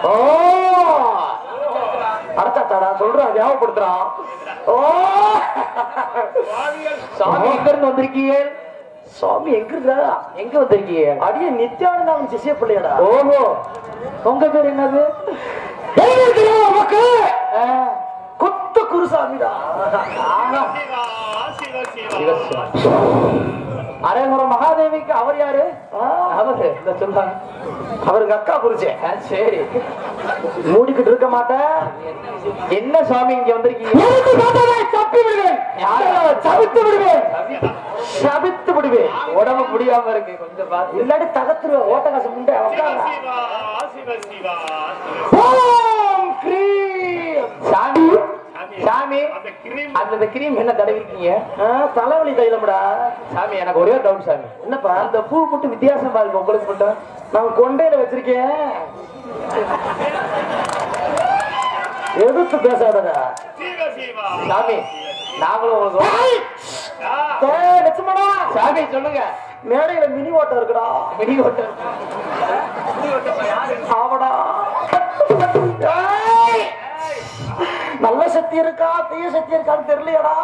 ஓ அடச்சாத்தாடா சொல்றான் ஞாபகப்படுத்துறான் ஓ சாமி எங்க இருந்து வந்திருக்கீங்க சாமி எங்க இருந்தா எங்க வந்திருக்கீங்க அடிய நித்யானந்தாவின் சிசிய பிள்ளையடா ஓஹோ உங்க பேர் என்னது எங்க இருக்கிறீங்க உமக்கு குத்து குருசாமிடா அரேமுறை மகாதேவிக்கு அவர் யாரு அவரு இந்த சொல்றாங்க அவருக்கு அக்கா புரிச்சே சரி மூடிக்கிட்டு இருக்க மாட்டேன் என்ன சுவாமி இங்க வந்திருக்கீங்க தப்பி விடுவேன் சபித்து விடுவேன் சபித்து விடுவேன் உடம்பு முடியாம இருக்கு கொஞ்சம் பார்த்து இல்லாட்டி தகத்துருவேன் ஓட்ட காசு முண்டை உட்கார்றா. ஓம் கிரீம் சாமி சாமி அந்த கிரீம் என்ன தடவிருக்கீங்க தலைவலி தைலம்டா சாமி எனக்கு ஒரே டவுட் சாமி என்னப்பா அந்த பூ மட்டும் வித்தியாசமா இருக்கு உங்களுக்கு மட்டும் நான் கொண்டையில வச்சிருக்கேன் எதிர்த்து பேசாதடா சாமி நாங்களும் உங்களுக்கு ஏய், லட்சுமணா சாமி சொல்லுங்க மேடையில மினி ஓட்டம் இருக்குடா மினி ஓட்டம் ஆவடா ஏய், நல்ல சக்தி இருக்கா தீய சக்தி இருக்கான்னு தெரியலையடா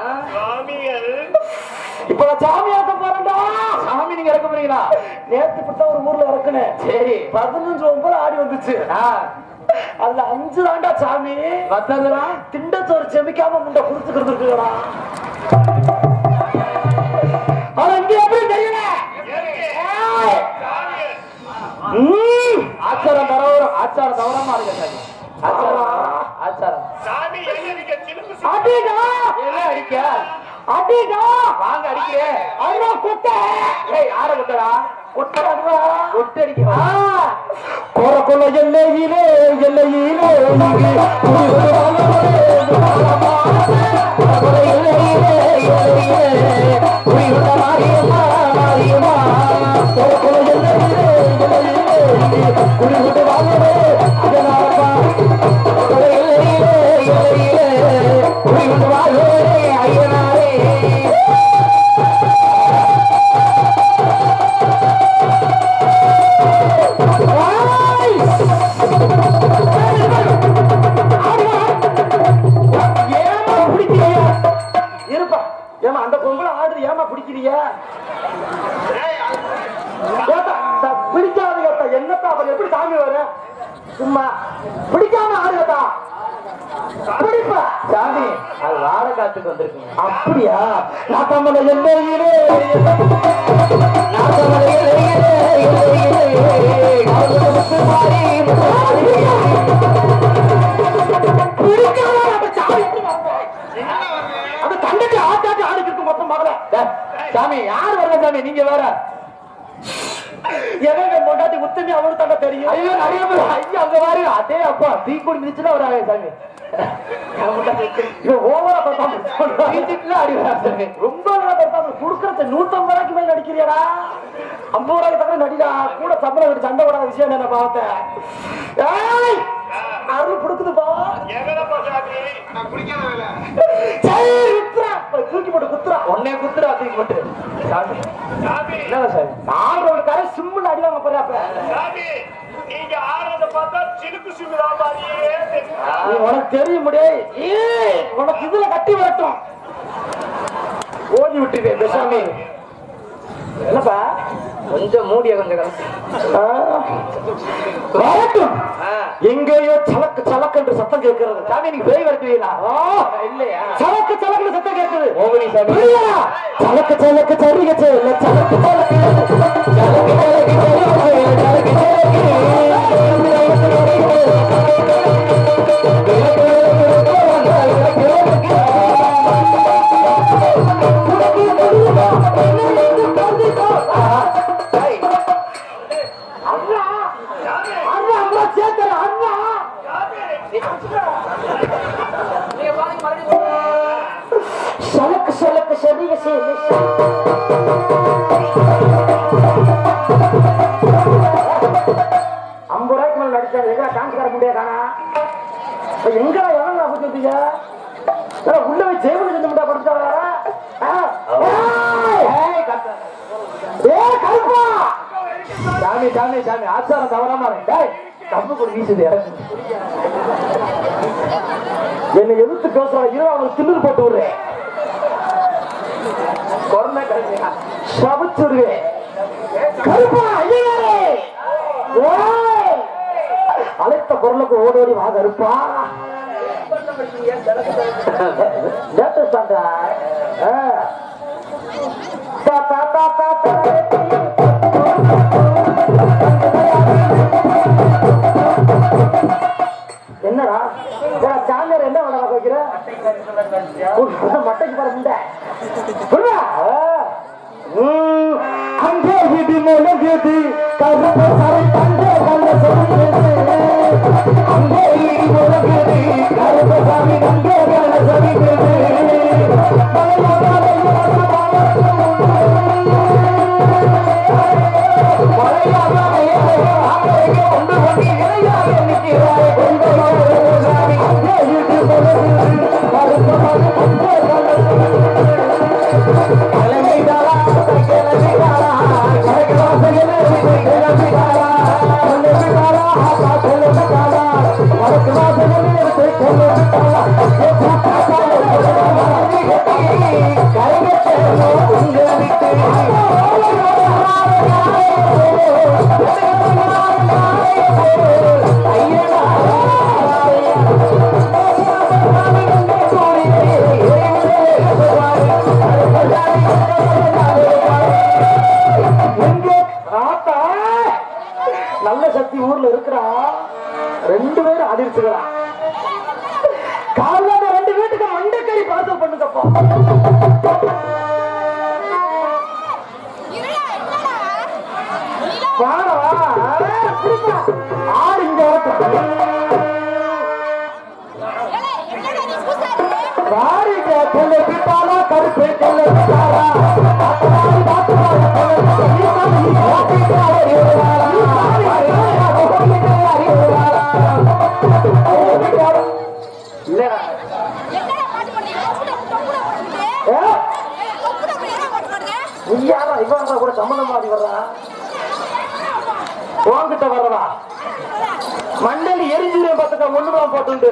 இப்ப நான் சாமி இறக்க போறேன்டா சாமி நீங்க இறக்க போறீங்களா நேத்து இப்படித்தான் ஒரு ஊர்ல இறக்குனேன் சரி பதினஞ்சு ஒன்பது ஆடி வந்துச்சு அதுல அஞ்சு தாண்டா சாமி மத்ததுனா திண்டச்சோறு செமிக்காம முண்டை குடிச்சுக்கிறது இருக்குடா அது அங்க எப்படி தெரியல ஏய். ம். ஆச்சாரம் தரவரம் ஆச்சாரம் தவறமா இருக்கு சாமி ஆச்சாரம் ஆச்சாரம் அடிடா என்ன அடிக்க அடிடா வாங்க அடிக்கிறேன் அண்ணா குட்ட ஏய் யார குட்டடா குட்டடா குட்ட அடிக்க கோர கொள்ள எல்லையிலே எல்லையிலே ஏமா பிடிக்கிறீங்க இருப்பா ஏமா அந்த பொம்பளை ஆடுது ஏமா பிடிக்கிறீங்க ஏத்தா, இந்த பிடிக்காத ஏத்தா, என்னத்தா அவர் எப்படி சாமி வர சும்மா பிடிக்காம ஆடுதா பிடிப்பா சாமி அது வாழ காத்துக்கு வந்திருக்குங்க அப்படியா நான் தமிழ எல்லையிலே நான் தமிழ எல்லையிலே எல்லையிலே காவலுக்கு மாறி பிடிக்காம நம்ம சாமி எப்படி வந்தோம்? அது தங்கச்சி ஆட்டாட்டி ஆடிக்கு இருக்கும் மொத்தம் மகள சாமி யார் வரல சாமி நீங்க வேற எவங்க பொண்டாட்டி உத்தமி அவரு தாங்க தெரியும் ஐயோ நிறைய பேர் ஐயோ அங்க பாரு அதே அப்பா தீ கொடி மிதிச்சுன்னா வராங்க சாமி ஓவரா பார்த்தா அடி வராங்க ரொம்ப குடுக்கறது நூத்தம்பது ரூபாய்க்கு மேல நடிக்கிறியாடா ஐம்பது ரூபாய்க்கு தவிர நடிடா கூட சம்பளம் கட்டி சண்டை போடாத விஷயம் என்ன பார்த்தேன் ஏய் அருள் கொடுக்குதுப்பா சரி, குத்துறா. தூக்கி போட்டு குத்துறா உன்னை குத்துறா தூக்கி போட்டு சாமி என்ன சார் நாலு ஒரு கரை சிம்முன்னு அடிவாங்க போறா அப்ப நீங்க ஆறத பார்த்தா சிலுக்கு சிமிரா மாதிரியே தெரியும். நீ உனக்கு தெரிய முடியாது ஏய், உனக்கு இதுல கட்டி வரட்டும் ஓடி விட்டுருவேன் பெசாமி என்னப்பா கொஞ்சம் மூடிய கொஞ்சம் வரட்டும் எங்கேயோ சலக்கு சலக்கு என்று சத்தம் கேட்கிறது சாமி நீங்க பேய் வரட்டுவீங்களா இல்லையா சலக்கு சலக்கு சத்தம் கேட்குது ஓகனி சாமி சலக்கு சலக்கு சரிக செல்ல சலக்கு சலக்கு சலக்கு சலக்கு சலக்கு சலக்கு அண்ணா அண்ணா அண்ணா சேர்த்தர அண்ணா சலக்கு சலக்கு சரிக செல்ல ஐம்பது ரூபாய்க்கு மேல நடிச்சாரு எங்க டான்ஸ்கார முடியாது காணா இப்ப எங்க எவங்க கொடுத்துருப்பீங்க உள்ள போய் ஜெயமணி செஞ்சு முட்டா படுத்தாங்க ஏ கருப்பா சாமி சாமி சாமி ஆச்சாரம் தவறாம இருக்கு. டேய், கம்பு கொடி வீசுது எனக்கு என்னை எதிர்த்து பேசுறான் இரு அவனுக்கு திமிர் போட்டு விடுறேன் கொரோனா கிடைச்சா சபிச்சுடுவேன் கருப்பா ஐயனாரே ஏய்! அழைத்த குரலுக்கு ஓடோடி வா கருப்பா லேட்டஸ்ட் ஆண்டா தா தா தா தா தா என்னடா சாமியார் என்ன வேலை வைக்கிற மட்டைக்கு பாரு முண்டை சொல்லுடா. ம், அங்கே இது முழங்குது கருப்பு சரை தங்கே கல்ல சொல்லுது அங்கே இது முழங்குது கருப்பு சாமி தங்கே கல்ல சொல்லுது எங்கே ஆத்தா நல்ல சக்தி ஊர்ல இருக்கிறா ரெண்டு பேரும் அதிர்ச்சுக்கிறான் காலையில ரெண்டு வீட்டுக்கு மண்டைக்கறி பார்சல் பண்ணுங்கப்பா வாடா ஆறு இங்க வரட்டும் வாரிங்க கொள்ளை பிட்டாலா கருப்பை கொள்ளை பிட்டாலா பாத்துவாரி பாத்துவாரி கொள்ளை பிட்டாலா நீ பாத்துட்டு அவர் இருவாரா இல்லடா ஏ நீயாரா இவன் கூட சம்மந்தமாதி வர்றா உன்கிட்ட வர்றதா மண்டலி எரிஞ்சிருவேன் பார்த்துக்க ஒண்ணுதான் போட்டுண்டு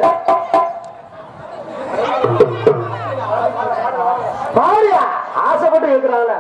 பாரியா ஆசைப்பட்டு இருக்கிறாங்கள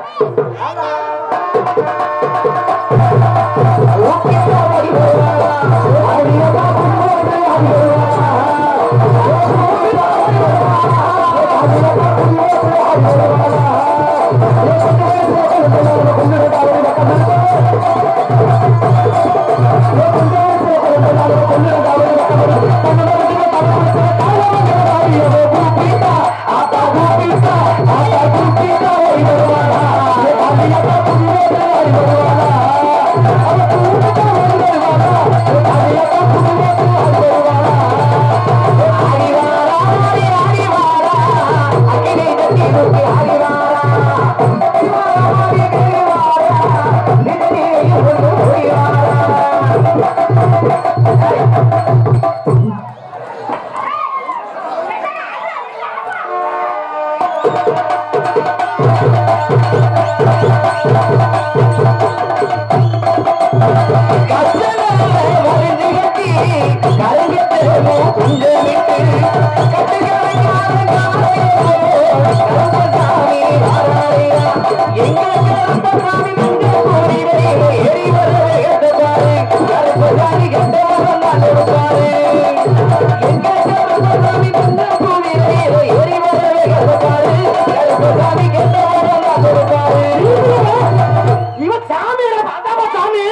இவன் சாமி அதாவா சாமி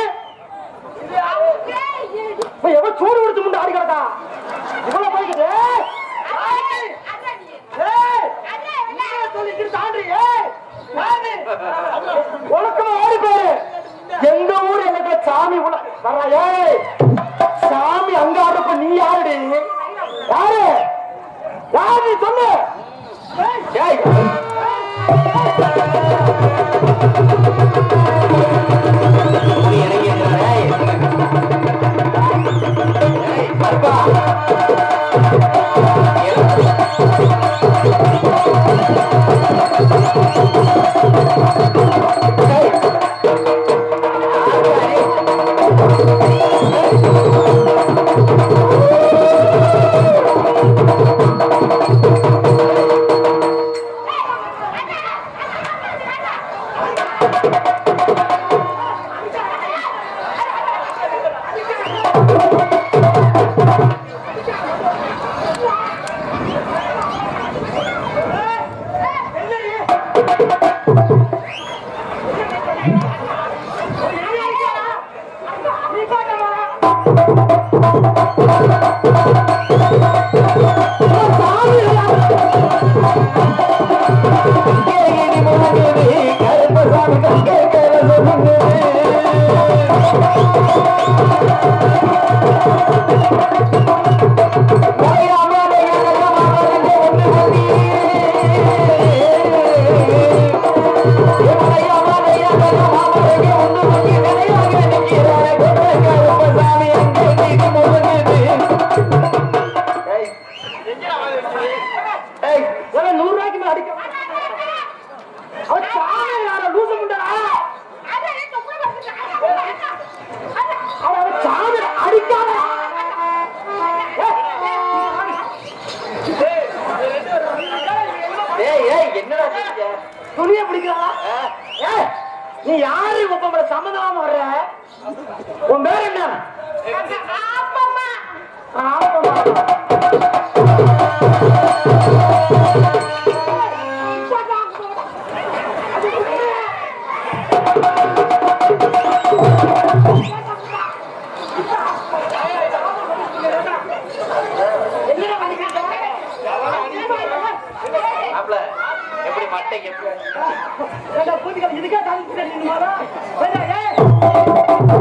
இப்ப எவன் சூடு கொடுத்து முண்டு ஆடி கிடக்கா இவ்வளவு போய்க்குது ஏய், ஏய், என்ன சொல்லிக்கிட்டு தாண்டி, ஏய், சாமி. ஒழுக்கமா ஓடி போயிரு எங்க ஊர் எனக்கு சாமி உள்ள வர்றா, ஏய் சாமி அங்க ஆடுறப்ப நீ யாருடி யாரு யாரு நீ சொல்லு ஏய் ஏய் ஏய் ஏய் என்னடா செஞ்சீங்க துணியை பிடிக்கிறாளா ஏய், நீ யாரு ஒப்பம்பட சம்மந்தமா வர்ற உன் பேர் என்ன ஆப்பம்மா. மாப்ள எப்படி மட்டைக்கு எப்படி ஏண்டா, பூத்திக்கா, இதுக்கே தாளிச்சு கட்டிக்கணுமாடா? வேண்டா, ஏய்.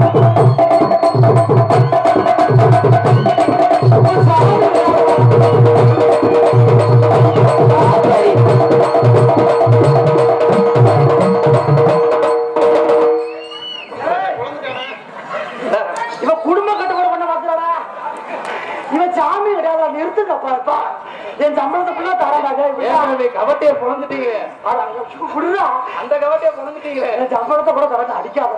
இவன் குடும்ப கட்டுப்பாடு பண்ண மாத்திராடா இவன் சாமி கிடையாதா நிறுத்துங்கப்பா அப்பா. என் சம்பளத்தை ஃபுல்லா தரமாங்க ஏற்கனவே கவட்டையை பொழந்துட்டீங்க குடுறா அந்த கவட்டையை பொழந்துட்டீங்களே என் சம்பளத்தை கூட தரங்க அடிக்காத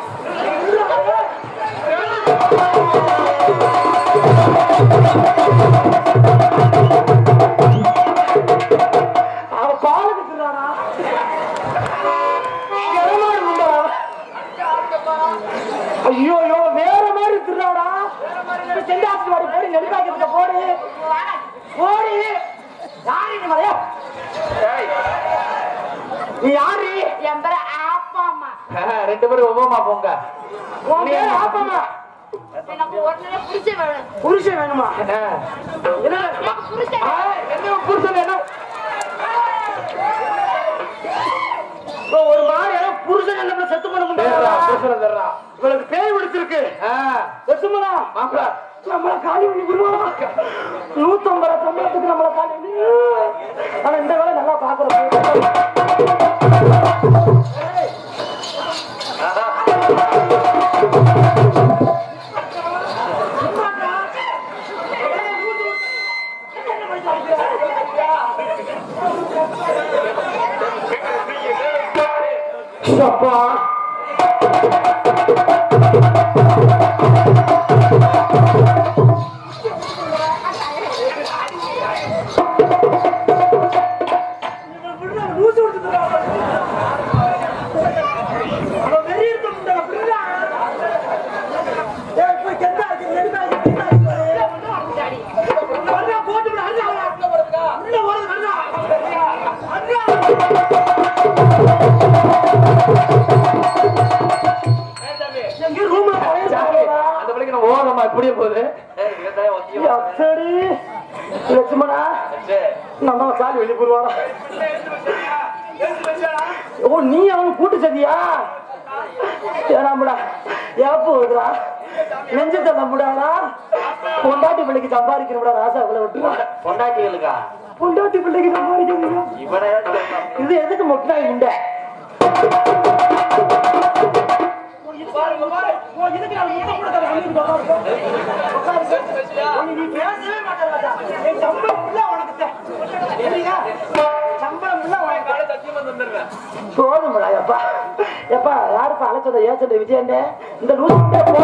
அவ பாலுக்கு தின்னானா கிளமாடு உண்டா? ஐயோ ஐயோ வேற மாதிரி திருடாடா செண்டாசி வாடி போடி நெடுக்காக்கிட்ட போடு போடி யாரு நீ மலையா ஏய், நீ யாரு என் பேரு ஆப்பா அம்மா ஆ, ரெண்டு பேரும் ஒவ்வொருமா போங்க உன் பேர் ஆப்பமா எனக்கு உடனே புடிச்ச வேணும் புருஷன் வேணுமா ஆ. என்ன எனக்கு புடிச்ச ஆ, என்ன புருஷன் வேணும் இப்போ ஒரு மாதிரி ஏதோ புருஷன் என்ன செத்து பண்ண தேர்றா, முடியாது புருஷனை தேர்றா. இவளுக்கு பேய் பிடிச்சிருக்கு ஆ, வெசுமலா மாப்ள நம்மள காலி பண்ணி விடுவாங்க நூத்தம்பது ரூபா சம்பளத்துக்கு நம்மள காலி பண்ணி ஆனா இந்த வேலை நல்லா பாக்குறோம் அப்பா சாமி, அந்த பிள்ளைக்கு நான் ஓரமா இப்படியே போகுது ஏய், இவன்தான் ஒத்தியம். சரி லட்சுமணா சரி. நம்ம காலி வெளியே போடுவாரா ஓ நீ அவன் கூட்டு சதியா ஏனாமுடா ஏப்பு வருதுடா நெஞ்சத்தை நம்புடாடா பொண்டாட்டி பிள்ளைக்கு சம்பாதிக்கணும்டா ராசா அவளை விட்டுருவா பொண்டாட்டிகளுக்கா பொண்டாட்டி பிள்ளைக்கு சம்பாதிக்கணும் இவனை இது எதுக்கு மொட்டா இந்த போதும்டா எப்பா எப்பா யாருப்பா அழைச்சத ஏசண்ட விஜயண்டே இந்த லூசு போ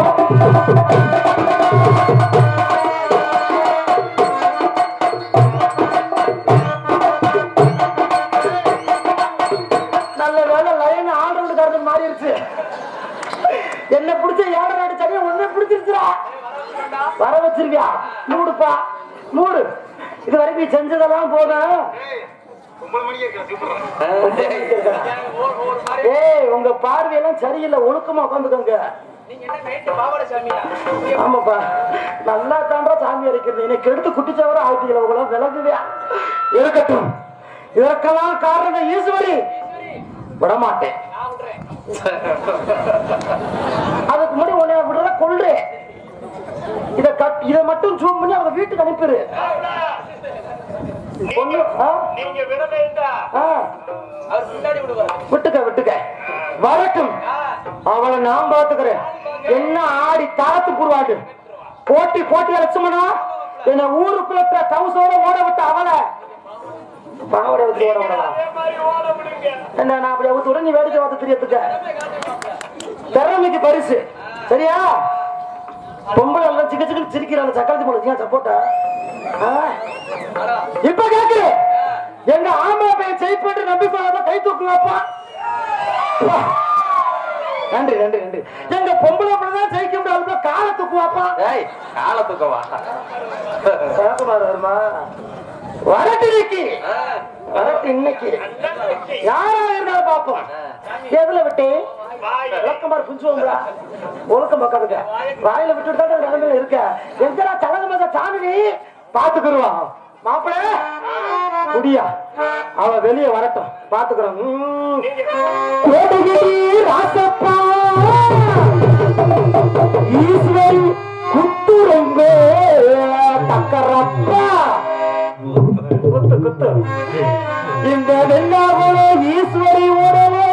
நல்ல வேலை லைன் ஆல்ரவுண்ட் காரன் மாறிடுச்சு என்ன பிடிச்ச ஏழை நாடு சரியா ஒண்ணே பிடிச்சிருச்சுடா வர வச்சிருக்கியா மூடுப்பா மூடு இது வரைக்கும் நீ செஞ்சதெல்லாம் போதும் ஏய் உங்க பார்வையெல்லாம் சரியில்லை ஒழுக்கமா உட்காந்துக்கோங்க ஆமாப்பா நல்லா தாண்டா சாமி அரைக்கிறது இன்னைக்கு எடுத்து குட்டிச்சவர ஆயிட்டீங்களா உங்களை விலகுவியா இருக்கட்டும் இதற்கெல்லாம் காரணம் ஈஸ்வரி விடமாட்டேன் அதுக்கு முன்னாடி உன்னை விடுறத கொள்றேன் இத கட் இத மட்டும் ஜூம் பண்ணி அவங்க வீட்டுக்கு அனுப்பிடு பொண்ணு ஆ? நீங்க விடலைண்டா ஆ. அவர் பின்னாடி விடுவார் விட்டுக்க விட்டுக்க வரட்டும் அவளை நான் பாத்துக்கிறேன் என்ன ஆடி தாத்து புருவாடு போட்டி போட்டி லட்சமனா என்ன ஊருக்குள்ள கவுசோட ஓட விட்ட அவளை பணம் விட்டு ஓட விடலாம் அதே மாதிரி ஓட விடுங்க என்ன நான் அப்படி அவுத்து விட நீ வேடிக்கை பார்த்து தெரியத்துக்க திறமைக்கு பரிசு சரியா பொம்பளை எல்லாம் சிக்க சிக்க சிரிக்கிறாங்க சக்கரத்தி போல சப்போட்டா இப்ப கேக்குறேன் எங்க ஆம்பளை பையன் ஜெயிப்பேன் நம்பி சொல்லாத கை தூக்குவாப்பா வா. நன்றி நன்றி நன்றி எங்க பொம்பளை பிள்ளைதான் ஜெயிக்க முடியாது காலை தூக்குவாப்பா ஏய் காலத்துக்கவா சேகமார் வருமா வரட்டு இன்னைக்கு வரட்டு இன்னைக்கு யாரா இருந்தாலும் பாப்போம் எதுல விட்டு விளக்கமார் புஞ்சுவோம்டா ஒழுக்கம் பக்கத்துக்க வாயில விட்டுட்டு தான் நிலைமையில இருக்க எங்கடா தலக மக சாமி பாத்துக்குருவான் மாப்பிள குடியா அவ வெளிய வரட்டும் பாத்துக்கிறோம் உம். கோடகிரி ராசப்பா ஈஸ்வரி குத்துரங்க தக்கரப்பா குத்து குத்து இந்த வெண்ணாகுல ஈஸ்வரி உடனே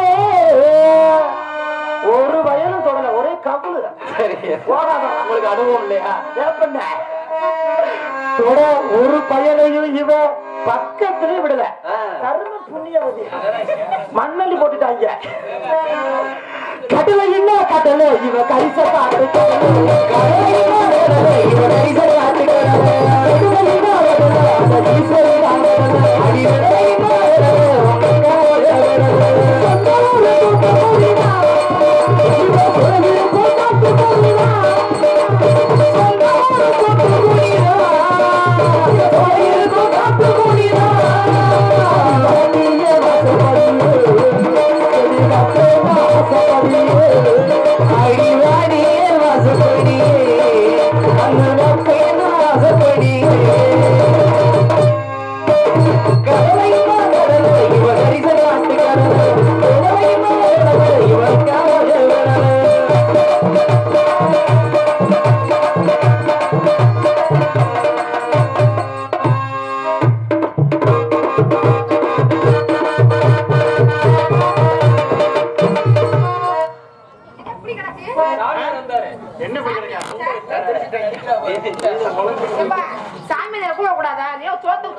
ஒரு வயலும் தொடல ஒரே கபுலு சரி போகாத உங்களுக்கு அனுபவம் இல்லையா ஏப்பண்ண தொட ஒரு பயனையும் இவ பக்கத்திலே விடல ஆ. கர்ம புண்ணியவதி மண்ணள்ளி போட்டுட்டாங்க கடலை என்ன கடலை இவ கரிச காட்டு கடலை என்ன கடலை இவ கரிச காட்டு கடலை என்ன கடலை அந்த ஈஸ்வரி காட்டு அடி கடலை என்ன கடலை உங்க கடலை கடலை அடிவாடியே வாசப்படியே